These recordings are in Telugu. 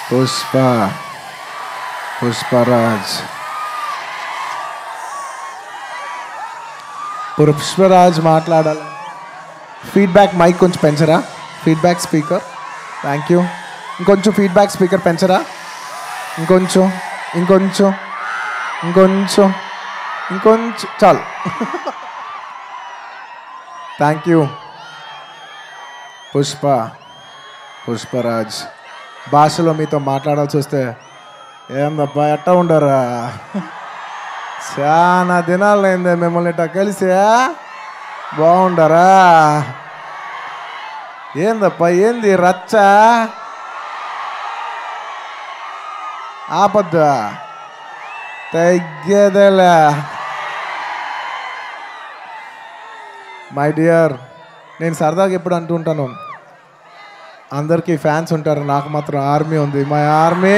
పుష్ప పుష్పరాజ్ పుష్పరాజ్ మాట్లాడాలి ఫీడ్బ్యాక్ మైక్ కొంచెం పెంచరా ఫీడ్బ్యాక్ స్పీకర్ థ్యాంక్ యూ ఇంకొంచెం ఫీడ్బ్యాక్ స్పీకర్ పెంచరా ఇంకొంచెం ఇంకొంచెం ఇంకొంచెం ఇంకొంచెం చాలు థ్యాంక్ యూ పుష్ప పుష్పరాజ్ భాషలో మీతో మాట్లాడాల్సి వస్తే ఏందబ్బా ఎట్టా ఉండరా చాలా దినాలు అయిందే మిమ్మల్ని ఇట్లా కలిసి బాగుండరా ఏందప్పా ఏంది రచ్చ ఆపద్దా తగ్గేదేలే మై డియర్ నేను సరదాగా ఎప్పుడు అంటుంటాను అందరికీ ఫ్యాన్స్ ఉంటారు నాకు మాత్రం ఆర్మీ ఉంది మై ఆర్మీ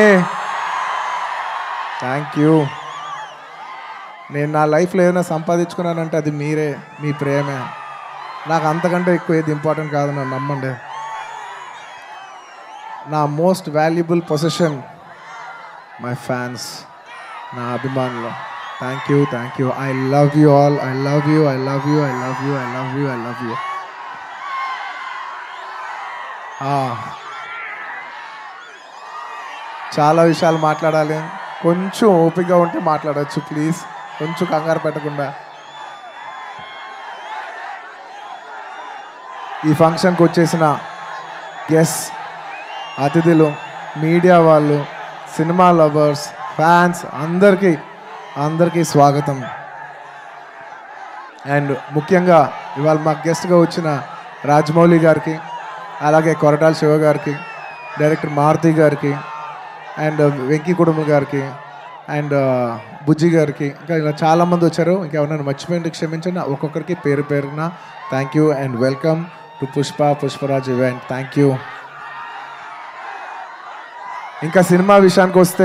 థ్యాంక్ యూ నేను నా లైఫ్లో ఏదైనా సంపాదించుకున్నానంటే అది మీరే మీ ప్రేమే నాకు అంతకంటే ఎక్కువ ఏది ఇంపార్టెంట్ కాదు నన్ను నమ్మండి నా most valuable position my fans నా అభిమానులు thank you thank you I love you all I love you I love you I love you I love you I love you చాలా విషయాలు మాట్లాడాలి కొంచెం ఓపికగా ఉంటే మాట్లాడచ్చు ప్లీజ్ కొంచెం కంగారు పెట్టకుండా ఈ ఫంక్షన్కి వచ్చేసిన గెస్ అతిథులు మీడియా వాళ్ళు సినిమా లవర్స్ ఫ్యాన్స్ అందరికీ అందరికీ స్వాగతం అండ్ ముఖ్యంగా ఇవాళ మా గెస్ట్గా వచ్చిన రాజమౌళి గారికి అలాగే కొరటాల శివ గారికి డైరెక్టర్ మారుతి గారికి అండ్ వెంకీ కుటుంబం గారికి అండ్ బుజ్జి గారికి ఇంకా ఇలా చాలామంది వచ్చారు ఇంకా ఎవరైనా మర్చిపోయింది క్షమించండి ఒక్కొక్కరికి పేరు పేరున thank you and welcome to Pushpa Pushparaj event thank you ఇంకా సినిమా విషయానికి వస్తే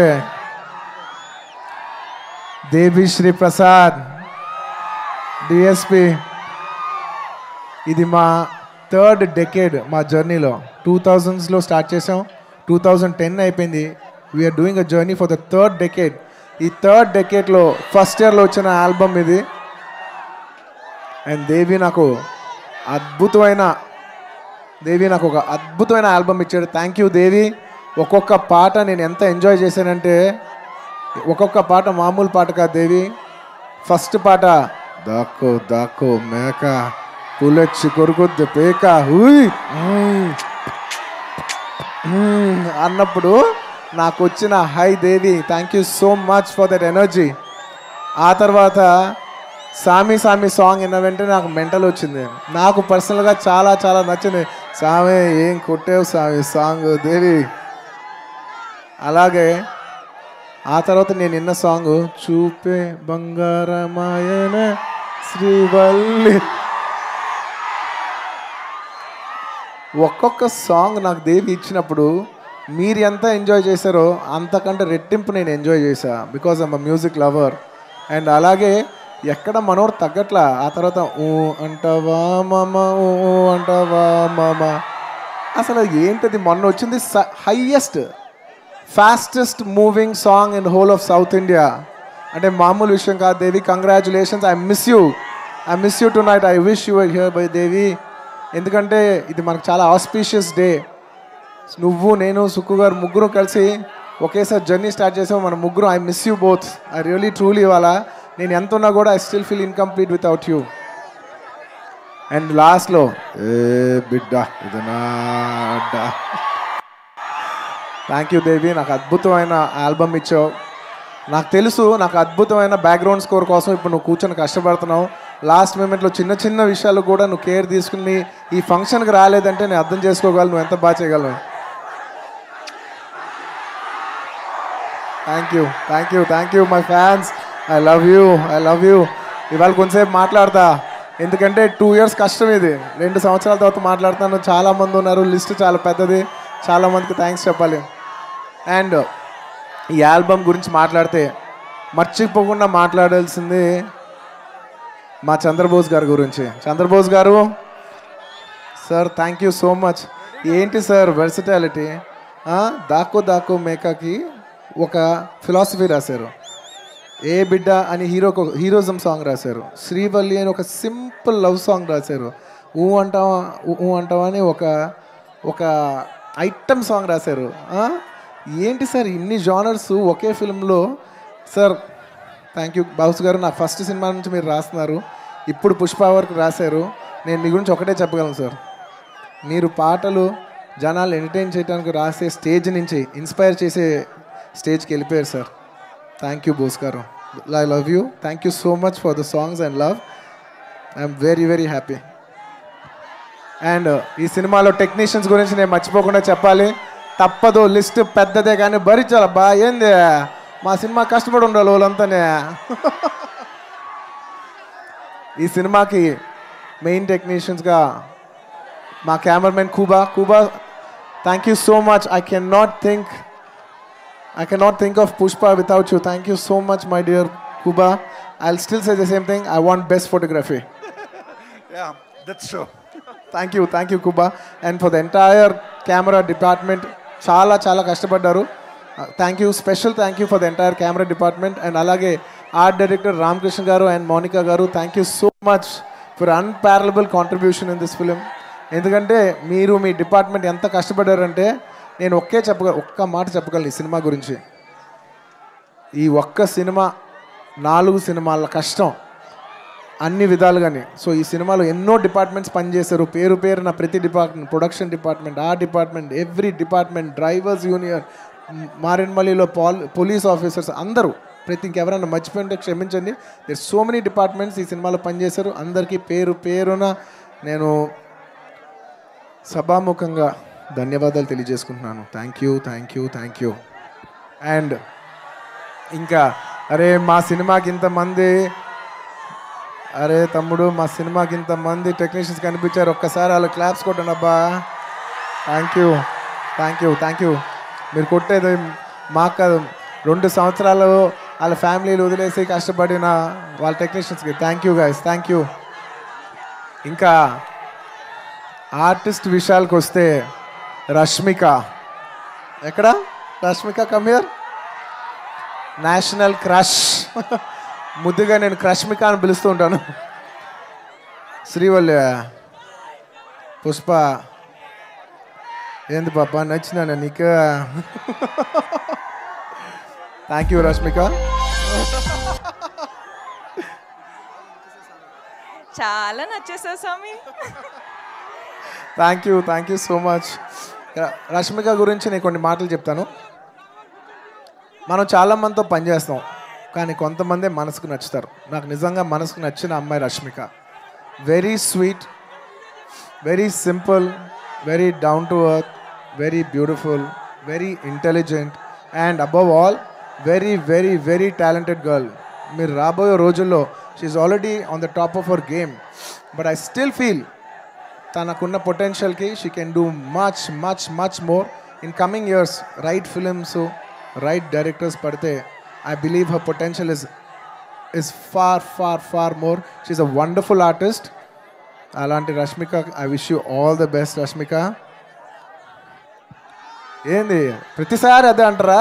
దేవి శ్రీ ప్రసాద్ డిఎస్పి ఇది మా థర్డ్ డెకేడ్ మా జర్నీలో టూ థౌజండ్స్లో స్టార్ట్ చేసాం టూ థౌజండ్ టెన్ అయిపోయింది we're doing a journey for the third decade ఈ థర్డ్ డెకేడ్లో ఫస్ట్ ఇయర్లో వచ్చిన ఆల్బమ్ ఇది అండ్ దేవి నాకు అద్భుతమైన దేవి నాకు ఒక అద్భుతమైన ఆల్బమ్ ఇచ్చాడు థ్యాంక్ యూ దేవి ఒక్కొక్క పాట నేను ఎంత ఎంజాయ్ చేశానంటే ఒక్కొక్క పాట మామూలు పాట కాదు దేవి ఫస్ట్ పాట దాక్కో దాక్కో మేక పులెచ్చి కొరుకుద్ది పేక హూయ్ మ్మ్. మ్మ్. అన్నప్పుడు నాకు వచ్చిన high Devi thank you so much for that energy ఆ తర్వాత సామి సామి సాంగ్ విన్న వెంటనే నాకు మెంటల్ వచ్చింది నాకు పర్సనల్గా చాలా చాలా నచ్చింది సామి ఏం కొట్టేవు సామి సాంగ్ దేవి అలాగే ఆ తర్వాత నేను విన్న సాంగ్ చూపే బంగారమాయన శ్రీవల్లి ఒక్కొక్క సాంగ్ నాకు దేవి ఇచ్చినప్పుడు మీరు ఎంత ఎంజాయ్ చేశారో అంతకంటే రెట్టింపు నేను ఎంజాయ్ చేశా because I'm music lover and అలాగే ఎక్కడ మనోడు తగ్గట్లా ఆ తర్వాత ఊ అంటావా మామ ఊ ఊ అంటావా మామ అసలు ఏంటది మొన్న వచ్చింది highest fastest moving song in whole of south India అంటే మామూలు విషయం కాదు Devi congratulations I miss you I miss you tonight I wish you here bye Devi ఎందుకంటే ఇది మనకు చాలా ఆస్పీషియస్ డే నువ్వు నేను సుక్కు గారు ముగ్గురు కలిసి ఒకేసారి జర్నీ స్టార్ట్ చేసాం మన ముగ్గురు I miss you both I really truly ఇవాళ నేను ఎంత ఉన్నా కూడా I still feel incomplete without you and లాస్ట్లో ఏ బిడ్డ ఇది నా అడ్డ థ్యాంక్ యూ దేవి నాకు అద్భుతమైన ఆల్బమ్ ఇచ్చావు నాకు తెలుసు నాకు అద్భుతమైన బ్యాక్గ్రౌండ్ స్కోర్ కోసం ఇప్పుడు నువ్వు కూర్చొని కష్టపడుతున్నావు లాస్ట్ మూమెంట్లో చిన్న చిన్న విషయాలు కూడా నువ్వు కేర్ తీసుకుని ఈ ఫంక్షన్కి రాలేదంటే నేను అర్థం చేసుకోగలను నువ్వు ఎంత బాగా చేయగలను thank you thank you thank you my fans I love you I love you ఇవాళ కొంతసేపు మాట్లాడతా ఎందుకంటే టూ ఇయర్స్ కష్టం ఇది రెండు సంవత్సరాల తర్వాత మాట్లాడుతాను చాలామంది ఉన్నారు లిస్ట్ చాలా పెద్దది చాలామందికి థ్యాంక్స్ చెప్పాలి అండ్ ఈ ఆల్బమ్ గురించి మాట్లాడితే మర్చిపోకుండా మాట్లాడాల్సింది మా చంద్రబోస్ గారి గురించి Chandrabose garu sir thank you so much ఏంటి సార్ వెర్సిటాలిటీ ఆ, దాకో దాకో మేకాకి ఒక ఫిలాసఫీ రాశారు ఏ బిడ్డ అని హీరోకు హీరోజం సాంగ్ రాశారు శ్రీవల్లి అని ఒక సింపుల్ లవ్ సాంగ్ రాశారు ఊ అంటావా ఊ- ఊ అంటావా అని ఒక ఒక ఐటమ్ సాంగ్ రాశారు ఆ? ఏంటి సార్ ఇన్ని జానర్స్ ఒకే ఫిల్మ్లో సార్ థ్యాంక్ యూ బాబుస్ గారు నా ఫస్ట్ సినిమా నుంచి మీరు రాస్తున్నారు ఇప్పుడు పుష్ప వరకు రాశారు నేను మీ గురించి ఒకటే చెప్పగలను సార్ మీరు పాటలు జనాలు ఎంటర్టైన్ చేయడానికి రాసే స్టేజ్ నుంచి ఇన్స్పైర్ చేసే స్టేజ్కి వెళ్ళిపోయారు sir thank you Bose garu I love you thank you so much for the songs and love I'm very very happy and ఈ సినిమాలో టెక్నీషియన్స్ గురించి నేను మర్చిపోకుండా చెప్పాలి తప్పదు లిస్ట్ పెద్దదే కానీ భరించాలబ్బా ఏంది మా సినిమా కష్టపడి ఉండాలి వాళ్ళంతానే ఈ సినిమాకి మెయిన్ టెక్నీషియన్స్గా మా cameraman Kuba Kuba thank you so much I can not think I can not think of Pushpa without you thank you so much my dear Kuba I still say the same thing I want best photography Yeah, that's true. Thank you thank you Kuba and for the entire camera department చాలా చాలా కష్టపడ్డారు thank you special thank you for the entire camera department and అలాగే art director Ramakrishna garu and Mounika garu thank you so much for unparalleled contribution in this film ఎందుకంటే మీరు మీ డిపార్ట్మెంట్ ఎంత కష్టపడ్డారంటే నేను ఒకే చెప్పగల ఒక్క మాట చెప్పగలను ఈ సినిమా గురించి ఈ ఒక్క సినిమా నాలుగు సినిమాల కష్టం అన్ని విధాలుగానే సో ఈ సినిమాలో ఎన్నో డిపార్ట్మెంట్స్ పనిచేశారు పేరు పేరున ప్రతి డిపార్ట్మెంట్ ప్రొడక్షన్ డిపార్ట్మెంట్ ఆ department every department drivers union మారేన్మల్లిలో పాల్ పోలీస్ ఆఫీసర్స్ అందరూ ప్రతి ఇంకెవరైనా మర్చిపోయింటే క్షమించండి దేర్ సో మెనీ డిపార్ట్మెంట్స్ ఈ సినిమాలో పనిచేశారు అందరికీ పేరు పేరున నేను సభాముఖంగా ధన్యవాదాలు తెలియజేసుకుంటున్నాను thank you thank you thank you and ఇంకా అరే మా సినిమాకి ఇంతమంది అరే తమ్ముడు మా సినిమాకి ఇంతమంది టెక్నీషియన్స్ కనిపించారు ఒక్కసారి వాళ్ళు క్లాప్స్ కొట్టండి అబ్బా thank you thank you thank you మీరు కొట్టేది మాకు కాదు రెండు సంవత్సరాలు వాళ్ళ ఫ్యామిలీలు వదిలేసి కష్టపడిన వాళ్ళ టెక్నీషియన్స్కి thank you guys thank you ఇంకా ఆర్టిస్ట్ విషయాలకు వస్తే రష్మిక ఎక్కడ రష్మిక కమియర్ నేషనల్ క్రష్ ముద్దుగా నేను క్రష్మిక అని పిలుస్తూ ఉంటాను శ్రీవల్లి పుష్ప ఏంది పాప నచ్చినా నీకు థ్యాంక్ యూ రష్మిక చాలా నచ్చేసావు స్వామి thank you thank you so much Rashmika గురించి నేను కొన్ని మాటలు చెప్తాను మనం చాలా మందితో పనిచేస్తాం కానీ కొంతమంది మనసుకు నచ్చుతారు నాకు నిజంగా మనసుకు నచ్చిన అమ్మాయి Rashmika very sweet very simple very down to earth very beautiful very intelligent and above all very very very talented girl మీరు రాబోయే రోజుల్లో she already on the top of our game but I still feel తనకున్న పొటెన్షియల్కి she can do much much much more in coming years right films right directors పడితే I believe her potential is is far far far more she a wonderful artist అలాంటి Rashmika I wish you all the best Rashmika ఏంది ప్రతిసారి అదే అంటారా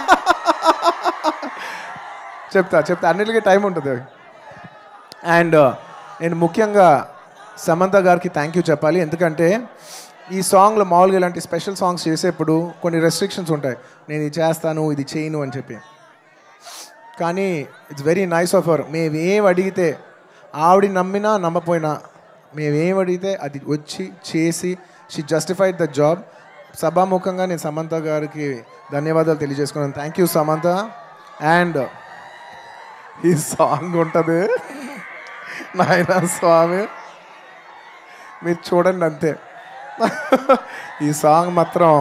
చెప్తా చెప్తా అన్నిటికీ టైం ఉంటుంది అండ్ నేను ముఖ్యంగా సమంత గారికి థ్యాంక్ యూ చెప్పాలి ఎందుకంటే ఈ సాంగ్లో మామూలుగా ఇలాంటి స్పెషల్ సాంగ్స్ చేసేప్పుడు కొన్ని రెస్ట్రిక్షన్స్ ఉంటాయి నేను ఇది చేస్తాను ఇది చేయను అని చెప్పి కానీ it's very nice of our మేము ఏం అడిగితే ఆవిడ నమ్మినా నమ్మపోయినా మేము ఏం అడిగితే అది వచ్చి చేసి షీ జస్టిఫైడ్ ద జాబ్ సభాముఖంగా నేను సమంత గారికి ధన్యవాదాలు తెలియజేసుకున్నాను థ్యాంక్ యూ సమంత అండ్ ఈ సాంగ్ ఉంటుంది నాయన స్వామి మీరు చూడండి అంతే ఈ సాంగ్ మాత్రం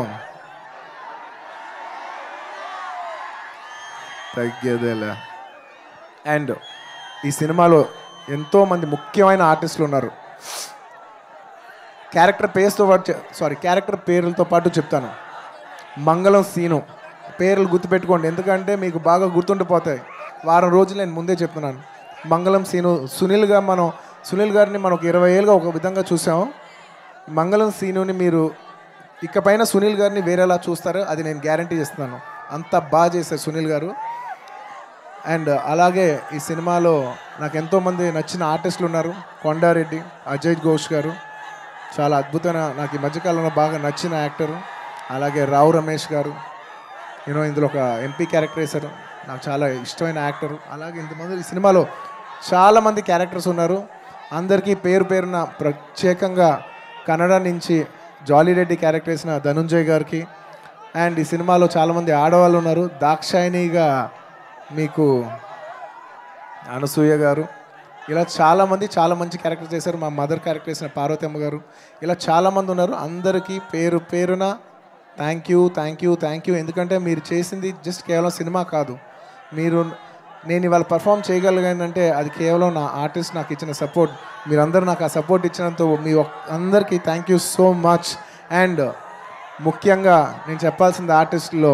తగ్గేదేలే అండ్ ఈ సినిమాలో ఎంతోమంది ముఖ్యమైన ఆర్టిస్టులు ఉన్నారు క్యారెక్టర్ పేరుతో పాటు సారీ క్యారెక్టర్ పేర్లతో పాటు చెప్తాను మంగళం సీను పేర్లు గుర్తుపెట్టుకోండి ఎందుకంటే మీకు బాగా గుర్తుండిపోతాయి వారం రోజులు నేను ముందే చెప్తున్నాను మంగళం సీను సునీల్గా మనం సునీల్ గారిని మనం ఒక ఇరవై ఏళ్ళుగా ఒక విధంగా చూసాం మంగళం సీనుని మీరు ఇకపైన సునీల్ గారిని వేరేలా చూస్తారు అది నేను గ్యారంటీ చేస్తున్నాను అంత బాగా చేశారు సునీల్ గారు అండ్ అలాగే ఈ సినిమాలో నాకు ఎంతోమంది నచ్చిన ఆర్టిస్టులు ఉన్నారు కొండారెడ్డి అజయ్ ఘోష్ గారు చాలా అద్భుతమైన నాకు ఈ మధ్యకాలంలో బాగా నచ్చిన యాక్టరు అలాగే రావు రమేష్ గారు యూనో ఇందులో ఒక ఎంపీ క్యారెక్టర్ వేశారు నాకు చాలా ఇష్టమైన యాక్టరు అలాగే ఇంతమంది ఈ సినిమాలో చాలామంది క్యారెక్టర్స్ ఉన్నారు అందరికీ పేరు పేరున ప్రత్యేకంగా కన్నడ నుంచి జాలీ రెడ్డి క్యారెక్టర్ వేసిన ధనుంజయ్ గారికి అండ్ ఈ సినిమాలో చాలామంది ఆడవాళ్ళు ఉన్నారు దాక్షాయినిగా మీకు అనసూయ గారు ఇలా చాలామంది చాలా మంచి క్యారెక్టర్ చేశారు మా మదర్ క్యారెక్టర్ చేసిన పార్వతమ్మ గారు ఇలా చాలామంది ఉన్నారు అందరికీ పేరు పేరున thank you thank you thank you ఎందుకంటే మీరు చేసింది జస్ట్ కేవలం సినిమా కాదు మీరు నేను ఇవాళ పర్ఫామ్ చేయగలిగానంటే అది కేవలం నా ఆర్టిస్ట్ నాకు ఇచ్చిన సపోర్ట్ మీరందరూ నాకు ఆ సపోర్ట్ ఇచ్చినంత మీ ఒక్- అందరికీ thank you so much and ముఖ్యంగా నేను చెప్పాల్సింది ఆర్టిస్టులో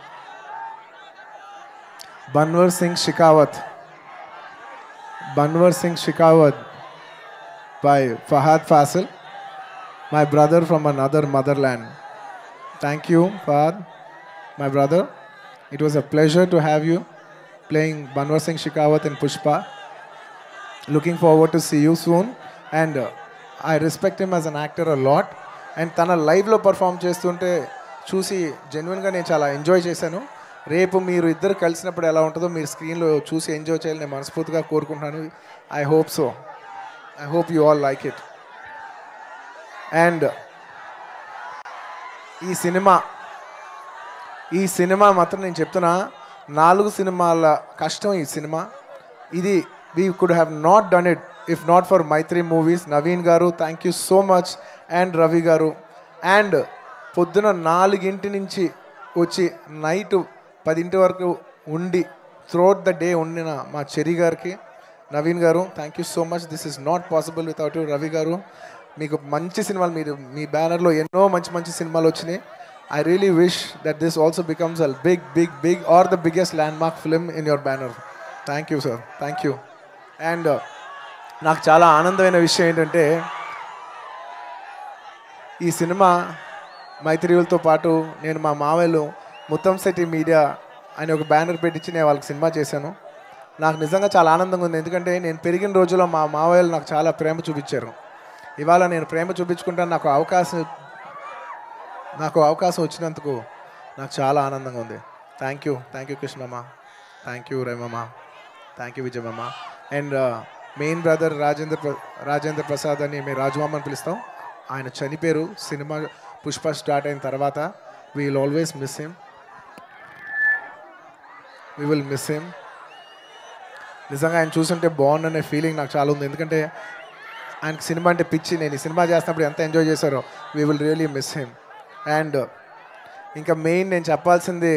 Bhanwar Singh Shekhawat Bhanwar Singh Shekhawat by Fahad Fasil, my brother from another motherland. Thank you, Fahad, my brother. It was a pleasure to have you playing Banwar Singh Shikawat in Pushpa. Looking forward to see you soon. And uh, I respect him as an actor a lot. And తన లైవ్లో పర్ఫామ్ చేస్తుంటే చూసి జెన్యున్గా నేను చాలా ఎంజాయ్ చేశాను రేపు మీరు ఇద్దరు కలిసినప్పుడు ఎలా ఉంటుందో మీరు స్క్రీన్లో చూసి ఎంజాయ్ చేయాలని నేను మనస్ఫూర్తిగా కోరుకుంటున్నాను I hope so I hope you all like it and ఈ సినిమా ఈ సినిమా మాత్రం నేను చెప్తున్నా నాలుగు సినిమాల కష్టం ఈ సినిమా ఇది we could have not done it if not for Mythri Movies Naveen garu thank you so much and Ravi garu and పొద్దున నాలుగింటి నుంచి వచ్చి నైట్ పదింటి వరకు ఉండి త్రోట్ ద డే ఉండిన మా చెరి గారికి Naveen garu thank you so much this is not possible without you Ravi garu మీకు మంచి సినిమాలు మీరు మీ బ్యానర్లో ఎన్నో మంచి మంచి సినిమాలు వచ్చినాయి I really wish that this also becomes a big big big or the biggest landmark film in your banner thank you sir thank you and నాకు చాలా ఆనందమైన విషయం ఏంటంటే ఈ సినిమా మైత్రియులతో పాటు నేను మా మావయ్యలు ముత్తంశెట్టి మీడియా అని ఒక బ్యానర్ పెట్టించి నేను వాళ్ళకి సినిమా చేశాను నాకు నిజంగా చాలా ఆనందంగా ఉంది ఎందుకంటే నేను పెరిగిన రోజుల్లో మా మావయ్యలు నాకు చాలా ప్రేమ చూపించారు ఇవాళ నేను ప్రేమ చూపించుకుంటాను నాకు అవకాశం నాకు అవకాశం వచ్చినందుకు నాకు చాలా ఆనందంగా ఉంది thank you thank you Krishnamma thank you Remamma thank you Vijayamma and main brother Rajendra ప్ర- రాజేంద్ర ప్రసాద్ అని మేము రాజమామ అని పిలుస్తాం ఆయన చనిపోయారు సినిమా పుష్ప స్టార్ట్ అయిన తర్వాత we will always miss him we will miss him నిజంగా ఆయన చూస్తుంటే బాగుందనే ఫీలింగ్ నాకు చాలా ఉంది ఎందుకంటే ఆయనకి సినిమా అంటే పిచ్చి నేను ఈ సినిమా చేస్తున్నప్పుడు ఎంత ఎంజాయ్ చేశారో we will really miss him and ఇంకా మెయిన్ నేను చెప్పాల్సింది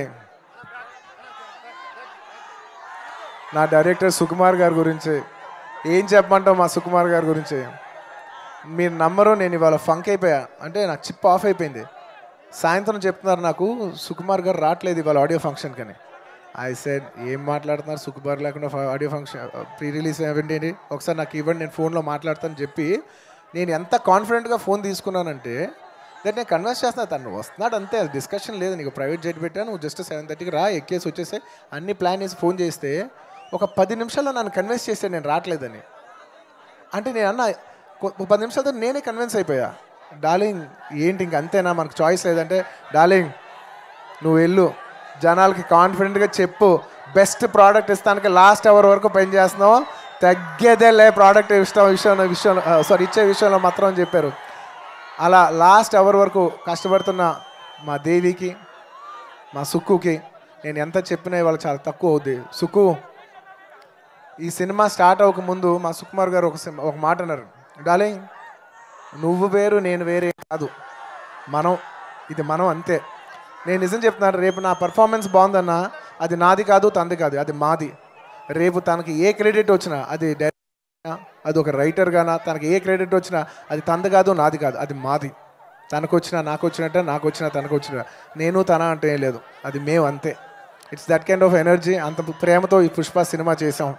నా డైరెక్టర్ సుకుమార్ గారి గురించి ఏం చెప్పమంటావు మా సుకుమార్ గారి గురించి మీరు నమ్మరు నేను ఇవాళ ఫంక్ అయిపోయా అంటే నాకు చిప్ ఆఫ్ అయిపోయింది సాయంత్రం చెప్తున్నారు నాకు సుకుమార్ గారు రావట్లేదు ఇవాళ ఆడియో ఫంక్షన్ కానీ ఐ సెడ్ ఏం మాట్లాడుతున్నారు సుకుమార్ లేకుండా audio function pre release event ఏంటి ఒకసారి నాకు ఇవ్వండి నేను ఫోన్లో మాట్లాడతాను చెప్పి నేను ఎంత కాన్ఫిడెంట్గా ఫోన్ తీసుకున్నానంటే దట్ నేను కన్విన్స్ చేస్తున్నా తను వస్తున్నాడు అంతే అది డిస్కషన్ లేదు నీకు ప్రైవేట్ జెట్ పెట్టాను నువ్వు జస్ట్ సెవెన్ థర్టీకి రా ఎక్కేసి వచ్చేస్తే అన్ని ప్లాన్ వేసి ఫోన్ చేస్తే ఒక పది నిమిషాల్లో నన్ను కన్విన్స్ చేస్తే నేను రావట్లేదని అంటే నేను అన్న కొ- ఒక పది నిమిషాలతో నేనే కన్విన్స్ అయిపోయా డార్లింగ్ ఏంటి ఇంక అంతేనా మనకు చాయిస్ లేదంటే డార్లింగ్ నువ్వు వెళ్ళు జనాలకి కాన్ఫిడెంట్గా చెప్పు బెస్ట్ ప్రోడక్ట్ ఇస్తానికి లాస్ట్ అవర్ వరకు పని చేస్తున్నావు తగ్గేదేలే ప్రోడక్ట్ ఇష్టం విషయంలో విషయంలో సారీ ఇచ్చే విషయంలో మాత్రం అని చెప్పారు అలా లాస్ట్ అవర్ వరకు కష్టపడుతున్న మా దేవికి మా సుక్కుకి నేను ఎంత చెప్పినా ఇవాళ చాలా తక్కువ అవుద్ది సుక్కు ఈ సినిమా స్టార్ట్ అవ్వక ముందు మా సుకుమార్ గారు ఒక సినిమా ఒక మాట అన్నారు డార్లింగ్ నువ్వు వేరు నేను వేరే కాదు మనం ఇది మనం అంతే నేను నిజం చెప్తున్నాను రేపు నా పర్ఫార్మెన్స్ బాగుందన్నా అది నాది కాదు తంది కాదు అది మాది రేపు తనకి ఏ క్రెడిట్ వచ్చినా అది డైరెక్టర్ అది ఒక రైటర్ గానా తనకి ఏ క్రెడిట్ వచ్చినా అది తంది కాదు నాది కాదు అది మాది తనకు వచ్చినా నాకు వచ్చినట్టే నాకు వచ్చినా తనకు వచ్చిన నేను తన అంటే ఏం లేదు అది మేము అంతే it's that kind of energy అంత ప్రేమతో ఈ పుష్ప సినిమా చేసాం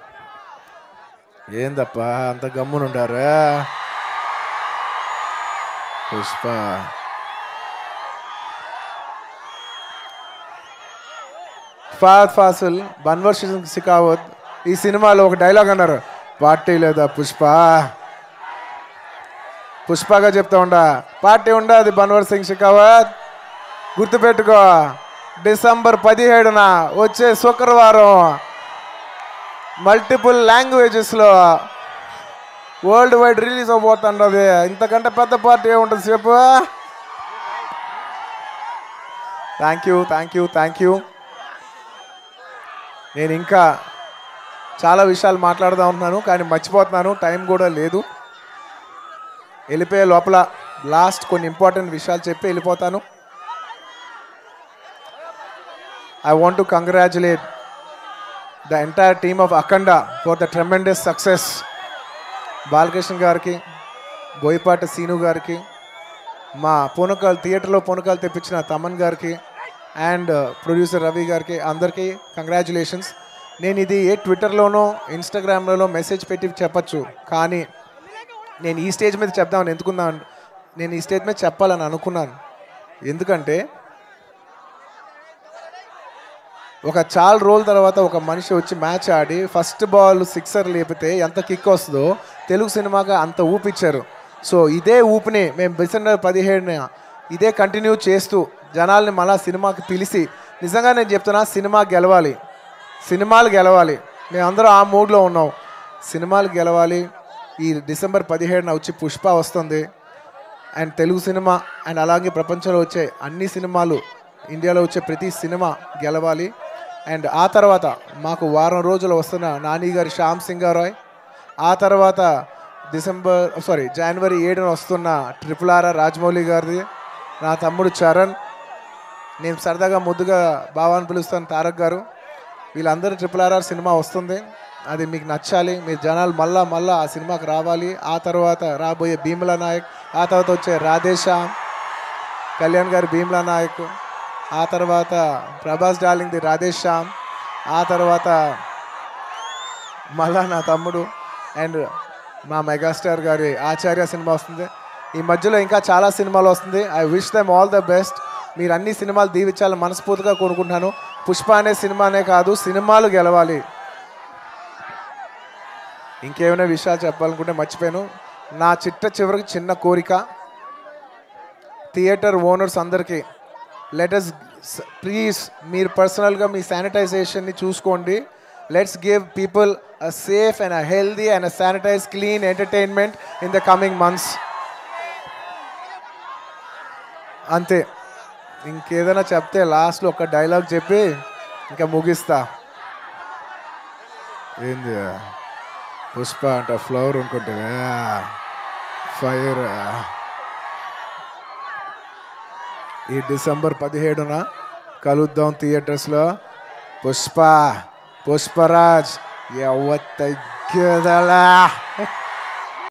ఏందప్ప అంత గమ్మునుండారు పుష్ప ఫాద్ ఫాసిల్ బన్వర్ సింగ్ సికావత్ ఈ సినిమాలో ఒక డైలాగ్ అన్నారు పార్టీ లేదా పుష్ప పుష్పగా చెప్తా ఉండా పార్టీ ఉండదు బన్వర్ సింగ్ షికావత్ గుర్తుపెట్టుకో డిసెంబర్ పదిహేడున వచ్చే శుక్రవారం మల్టిపుల్ లాంగ్వేజెస్లో వరల్డ్ వైడ్ రిలీజ్ అవబోతుండదు ఇంతకంటే పెద్ద పార్టీ ఏముంటుంది చెప్పు thank you thank you thank you నేను ఇంకా చాలా విషయాలు మాట్లాడుతూ ఉంటున్నాను కానీ మర్చిపోతున్నాను టైం కూడా లేదు వెళ్ళిపోయే లోపల లాస్ట్ కొన్ని ఇంపార్టెంట్ విషయాలు చెప్పి వెళ్ళిపోతాను I want to congratulate the entire team of Akhanda for the tremendous success Balakrishna గారికి బోయపాటి సీను గారికి మా పూనకాలు థియేటర్లో పూనకాలు తెప్పించిన తమన్ గారికి అండ్ ప్రొడ్యూసర్ రవి గారికి అందరికీ కంగ్రాచులేషన్స్ నేను ఇది ఏ ట్విట్టర్లోనో ఇన్స్టాగ్రామ్లలో మెసేజ్ పెట్టి చెప్పచ్చు కానీ నేను ఈ స్టేజ్ మీద చెప్దామని ఎందుకున్నాను నేను ఈ స్టేజ్ మీద చెప్పాలని అనుకున్నాను ఎందుకంటే ఒక చాలా రోజుల తర్వాత ఒక మనిషి వచ్చి మ్యాచ్ ఆడి ఫస్ట్ బాల్ సిక్సర్ లేపితే ఎంత కిక్ వస్తుందో తెలుగు సినిమాగా అంత ఊపిచ్చారు సో ఇదే ఊపిని మేము డిసెంబర్ పదిహేడున ఇదే కంటిన్యూ చేస్తూ జనాల్ని మళ్ళా సినిమాకి పిలిచి నిజంగా నేను చెప్తున్నా సినిమా గెలవాలి సినిమాలు గెలవాలి మేమందరం ఆ మూడ్లో ఉన్నాం సినిమాలు గెలవాలి ఈ డిసెంబర్ పదిహేడున వచ్చి పుష్ప వస్తుంది అండ్ తెలుగు సినిమా అండ్ అలాగే ప్రపంచంలో వచ్చే అన్ని సినిమాలు ఇండియాలో వచ్చే ప్రతి సినిమా గెలవాలి అండ్ ఆ తర్వాత మాకు వారం రోజులు వస్తున్న నాని గారి శ్యామ్ సింగారాయ్ ఆ తర్వాత డిసెంబర్ సారీ జనవరి ఏడున వస్తున్న ట్రిపుల్ ఆర్ రాజమౌళి గారిది నా తమ్ముడు చరణ్ నేను సరదాగా ముద్దుగా భావాన్ని పిలుస్తాను తారక్ గారు వీళ్ళందరూ ట్రిపుల్ ఆర్ఆర్ సినిమా వస్తుంది అది మీకు నచ్చాలి మీరు జనాలు మళ్ళా మళ్ళా ఆ సినిమాకి రావాలి ఆ తర్వాత రాబోయే భీమలా నాయక్ ఆ తర్వాత వచ్చే రాధేశ్యామ్ కళ్యాణ్ గారి భీమ్లా నాయక్ ఆ తర్వాత ప్రభాస్ డార్లింగ్ది రాధేశ్యామ్ ఆ తర్వాత మళ్ళా నా తమ్ముడు అండ్ మా మెగాస్టార్ గారి ఆచార్య సినిమా వస్తుంది ఈ మధ్యలో ఇంకా చాలా సినిమాలు వస్తుంది I wish them all the best మీరు అన్ని సినిమాలు దీవించాలని మనస్ఫూర్తిగా కోరుకుంటున్నాను పుష్ప అనే సినిమానే కాదు సినిమాలు గెలవాలి ఇంకేమైనా విషయాలు చెప్పాలనుకుంటే మర్చిపోయాను నా చిట్ట చివరికి చిన్న కోరిక థియేటర్ ఓనర్స్ అందరికీ లెటస్ ప్లీజ్ మీరు పర్సనల్గా మీ శానిటైజేషన్ని చూసుకోండి let's give people a safe and a healthy and a sanitize clean entertainment in the coming months అంతే ఇంకేదైనా చెప్తే లాస్ట్లో ఒక డైలాగ్ చెప్పి ఇంకా ముగిస్తా ఏంది పుష్ప అంట ఫ్లవర్ అనుకుంటే ఫైర్ ఈ డిసెంబర్ పదిహేడున కలుద్దాం థియేటర్స్లో పుష్ప పుష్పరాజ్ ఎవ తగ్గదలా